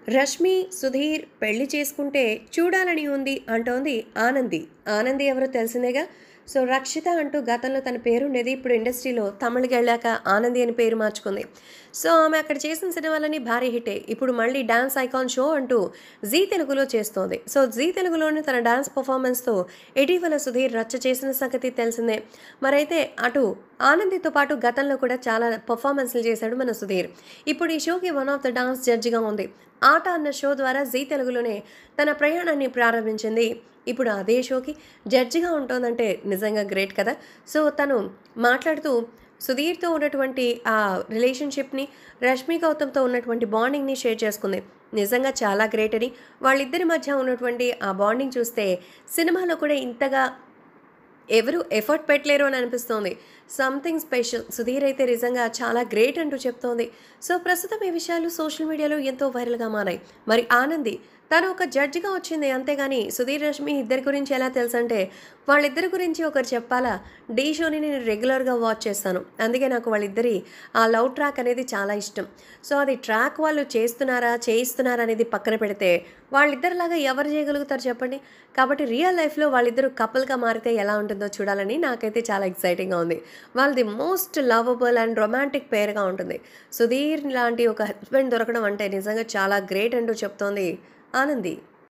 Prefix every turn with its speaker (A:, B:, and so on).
A: రష్మి సుధీర్ పెళ్లి చేసుకుంటే చూడాలని ఉంది అంటోంది ఆనంది ఆనంది ఎవరో తెలిసిందేగా సో రక్షిత అంటూ గతంలో తన పేరుండేది ఇప్పుడు ఇండస్ట్రీలో తమిళకి వెళ్ళాక ఆనంది అని పేరు మార్చుకుంది సో ఆమె అక్కడ చేసిన సినిమాలని భారీ హిట్టే ఇప్పుడు మళ్ళీ డాన్స్ ఐకాన్ షో అంటూ జీ తెలుగులో చేస్తోంది సో జీ తెలుగులోని తన డాన్స్ పర్ఫార్మెన్స్తో ఇటీవల సుధీర్ రచ్చ చేసిన సంగతి తెలిసిందే మరైతే అటు ఆనందితో పాటు గతంలో కూడా చాలా పర్ఫార్మెన్స్లు చేశాడు మన సుధీర్ ఇప్పుడు ఈ షోకి వన్ ఆఫ్ ద డాన్స్ జడ్జిగా ఉంది ఆట అన్న షో ద్వారా జీ తెలుగులోనే తన ప్రయాణాన్ని ప్రారంభించింది ఇప్పుడు అదే షోకి జడ్జిగా ఉంటుందంటే నిజంగా గ్రేట్ కదా సో తను మాట్లాడుతూ సుధీర్తో ఉన్నటువంటి ఆ రిలేషన్షిప్ని రష్మి గౌతమ్తో ఉన్నటువంటి బాండింగ్ని షేర్ చేసుకుంది నిజంగా చాలా గ్రేట్ అని వాళ్ళిద్దరి మధ్య ఉన్నటువంటి ఆ బాండింగ్ చూస్తే సినిమాలో కూడా ఇంతగా ఎవరు ఎఫర్ట్ పెట్టలేరు అని అనిపిస్తోంది సంథింగ్ స్పెషల్ సుధీర్ అయితే నిజంగా చాలా గ్రేట్ అంటూ చెప్తోంది సో ప్రస్తుతం ఈ విషయాలు సోషల్ మీడియాలో ఎంతో వైరల్గా మారాయి మరి ఆనంది తను ఒక జడ్జిగా వచ్చింది అంతేగాని సుధీర్ రష్మి ఇద్దరి గురించి ఎలా తెలుసంటే వాళ్ళిద్దరి గురించి ఒకరు చెప్పాలా డీ షోని నేను రెగ్యులర్గా వాచ్ చేస్తాను అందుకే నాకు వాళ్ళిద్దరి ఆ లవ్ ట్రాక్ అనేది చాలా ఇష్టం సో అది ట్రాక్ వాళ్ళు చేస్తున్నారా చేయిస్తున్నారా అనేది పక్కన పెడితే వాళ్ళిద్దరిలాగా ఎవరు చేయగలుగుతారు చెప్పండి కాబట్టి రియల్ లైఫ్లో వాళ్ళిద్దరు కపుల్గా మారితే ఎలా ఉంటుందో చూడాలని నాకైతే చాలా ఎక్సైటింగ్గా ఉంది వాళ్ళది మోస్ట్ లవబుల్ అండ్ రొమాంటిక్ పేర్గా ఉంటుంది సుధీర్ లాంటి ఒక హస్బెండ్ దొరకడం అంటే నిజంగా చాలా గ్రేట్ అంటూ చెప్తోంది ఆనంది